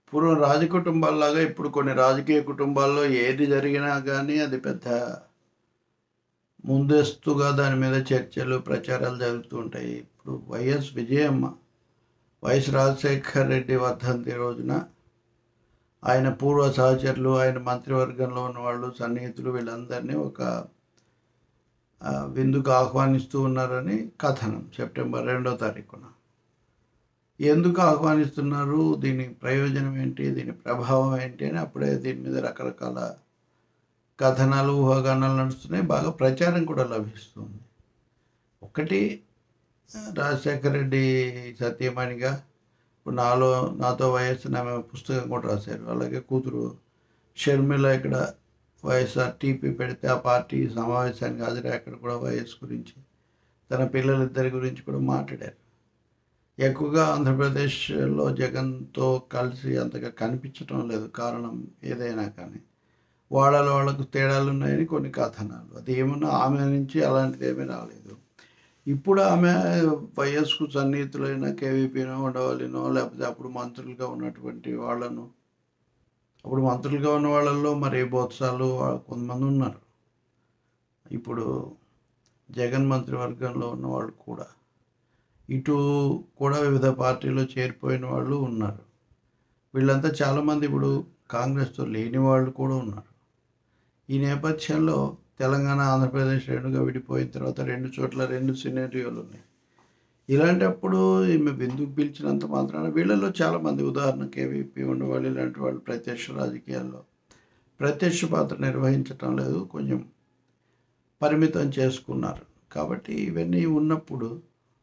పూర్వం రాజ కుటుంబాల్లాగా ఇప్పుడు కొన్ని రాజకీయ కుటుంబాల్లో ఏది జరిగినా కానీ అది పెద్ద ముందస్తుగా దాని మీద చర్చలు ప్రచారాలు జరుగుతూ ఉంటాయి ఇప్పుడు వైఎస్ విజయమ్మ వైఎస్ రాజశేఖర్ రెడ్డి వర్ధంతి రోజున ఆయన పూర్వ సహచరులు ఆయన మంత్రివర్గంలో ఉన్న వాళ్ళు సన్నిహితులు వీళ్ళందరినీ ఒక ఆ, విందుకు ఆహ్వానిస్తూ ఉన్నారని కథనం సెప్టెంబర్ రెండో తారీఖున ఎందుకు ఆహ్వానిస్తున్నారు దీని ప్రయోజనం ఏంటి దీని ప్రభావం ఏంటి అని అప్పుడే దీని మీద రకరకాల కథనాలు ఊహాగానాలు నడుస్తున్నాయి బాగా ప్రచారం కూడా లభిస్తుంది ఒకటి రాజశేఖర రెడ్డి సత్యమణిగా ఇప్పుడు నాలో నాతో వయస్సు ఆమె పుస్తకం కూడా రాశారు అలాగే కూతురు షర్మిల ఇక్కడ వైఎస్ఆర్ టీపీ పెడితే ఆ పార్టీ సమావేశానికి హాజరై అక్కడ కూడా వైఎస్ గురించి తన పిల్లలిద్దరి గురించి కూడా మాట్లాడారు ఎక్కువగా ఆంధ్రప్రదేశ్లో జగన్తో కలిసి అంతగా కనిపించడం లేదు కారణం ఏదైనా కానీ వాళ్ళలో వాళ్ళకు తేడాలు ఉన్నాయని కొన్ని కథనాలు అది ఏమన్నా ఆమె నుంచి అలాంటిది ఏమీ రాలేదు ఇప్పుడు ఆమె వైఎస్కు సన్నిహితులైన కేవీపీనో ఉండవాలినో లేకపోతే అప్పుడు మంత్రులుగా ఉన్నటువంటి వాళ్ళను అప్పుడు మంత్రులుగా ఉన్న వాళ్ళల్లో మరి బోత్సాలు వా- కొంతమంది ఉన్నారు ఇప్పుడు జగన్ మంత్రివర్గంలో ఉన్న వాళ్ళు కూడా ఇటు కూడా వివిధ పార్టీలో చేరిపోయిన వాళ్ళు ఉన్నారు వీళ్ళంతా చాలామంది ఇప్పుడు కాంగ్రెస్తో లేని వాళ్ళు కూడా ఉన్నారు ఈ నేపథ్యంలో తెలంగాణ ఆంధ్రప్రదేశ్ రెండుగా విడిపోయిన తర్వాత రెండు చోట్ల రెండు సినేరియోలు ఉన్నాయి ఇలాంటప్పుడు ఈమె బిందుకు పిలిచినంత మాత్రాన వీళ్ళలో చాలామంది ఉదాహరణ కేవీపీ ఉండేవాళ్ళు ఇలాంటి వాళ్ళు ప్రత్యక్ష రాజకీయాల్లో ప్రత్యక్ష పాత్ర నిర్వహించటం లేదు కొంచెం పరిమితం చేసుకున్నారు కాబట్టి ఇవన్నీ ఉన్నప్పుడు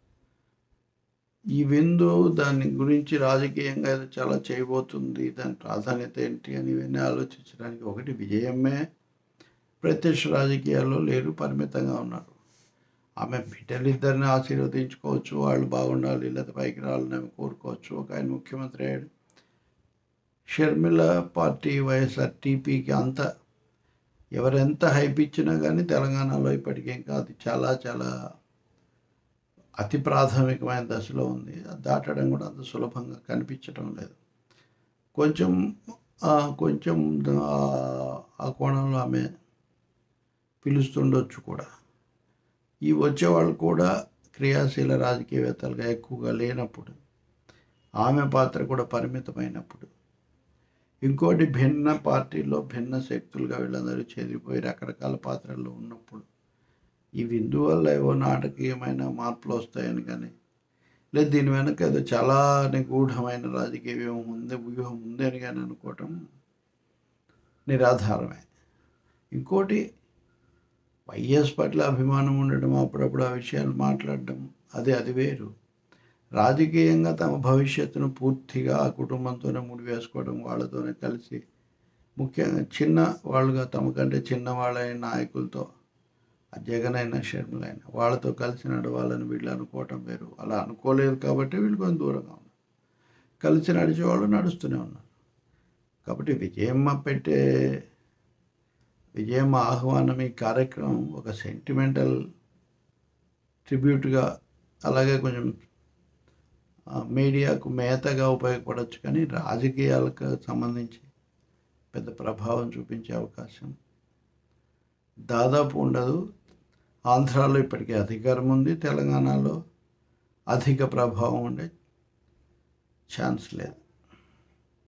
ఈ విందు దాని గురించి రాజకీయంగా ఏదో చాలా చేయబోతుంది దాని ప్రాధాన్యత ఏంటి అని ఇవన్నీ ఆలోచించడానికి ఒకటి విజయమే ప్రత్యక్ష రాజకీయాల్లో లేరు పరిమితంగా ఉన్నారు ఆమె బిడ్డలిద్దరిని ఆశీర్వదించుకోవచ్చు వాళ్ళు బాగుండాలి లేదా పైకి రావాలని ఆమె కోరుకోవచ్చు ఒక ఆయన ముఖ్యమంత్రి అయ్యాడు షర్మిల పార్టీ వైఎస్ఆర్ టీపీకి అంత ఎవరెంత హైప్ ఇచ్చినా కానీ తెలంగాణలో ఇప్పటికీ ఇంకా అది చాలా చాలా అతి ప్రాథమికమైన దశలో ఉంది అది దాటడం కూడా అంత సులభంగా కనిపించడం లేదు కొంచెం ఆ, కొంచెం ఆ- ఆ కోణంలో ఆమె పిలుస్తుండొచ్చు కూడా ఈ వచ్చేవాళ్ళు కూడా క్రియాశీల రాజకీయవేత్తలుగా ఎక్కువగా లేనప్పుడు ఆమె పాత్ర కూడా పరిమితమైనప్పుడు ఇంకోటి భిన్న పార్టీల్లో భిన్న శక్తులుగా వీళ్ళందరూ చెదిరిపోయి రకరకాల పాత్రల్లో ఉన్నప్పుడు ఈ విందు వల్ల ఏవో నాటకీయమైన మార్పులు వస్తాయని కానీ లేదు దీని వెనక ఏదో చాలా నిగూఢమైన రాజకీయ వ్యూహం ఉంది వ్యూహం ఉంది అని కానీ అనుకోవటం నిరాధారమే ఇంకోటి వైఎస్ పట్ల అభిమానం ఉండడం అప్పుడప్పుడు ఆ విషయాలు మాట్లాడడం అది అది వేరు రాజకీయంగా తమ భవిష్యత్తును పూర్తిగా ఆ కుటుంబంతోనే ముడివేసుకోవడం వాళ్ళతోనే కలిసి ముఖ్యంగా చిన్న వాళ్ళుగా తమకంటే చిన్న వాళ్ళైన నాయకులతో ఆ జగన్ అయినా షర్మిల అయినా వాళ్ళతో కలిసి నడవాలని వీళ్ళు అనుకోవటం వేరు అలా అనుకోలేదు కాబట్టి వీళ్ళు కొంచెం దూరంగా ఉన్నారు కలిసి నడిచే వాళ్ళు నడుస్తూనే ఉన్నారు కాబట్టి విజయమ్మ పెట్టే విజయమ్మ ఆహ్వానం ఈ కార్యక్రమం ఒక సెంటిమెంటల్ ట్రిబ్యూట్గా అలాగే కొంచెం ఆ, మీడియాకు మేతగా ఉపయోగపడవచ్చు కానీ రాజకీయాలకు సంబంధించి పెద్ద ప్రభావం చూపించే అవకాశం దాదాపు ఉండదు ఆంధ్రాలో ఇప్పటికీ అధికారం ఉంది తెలంగాణలో అధిక ప్రభావం ఉండే ఛాన్స్ లేదు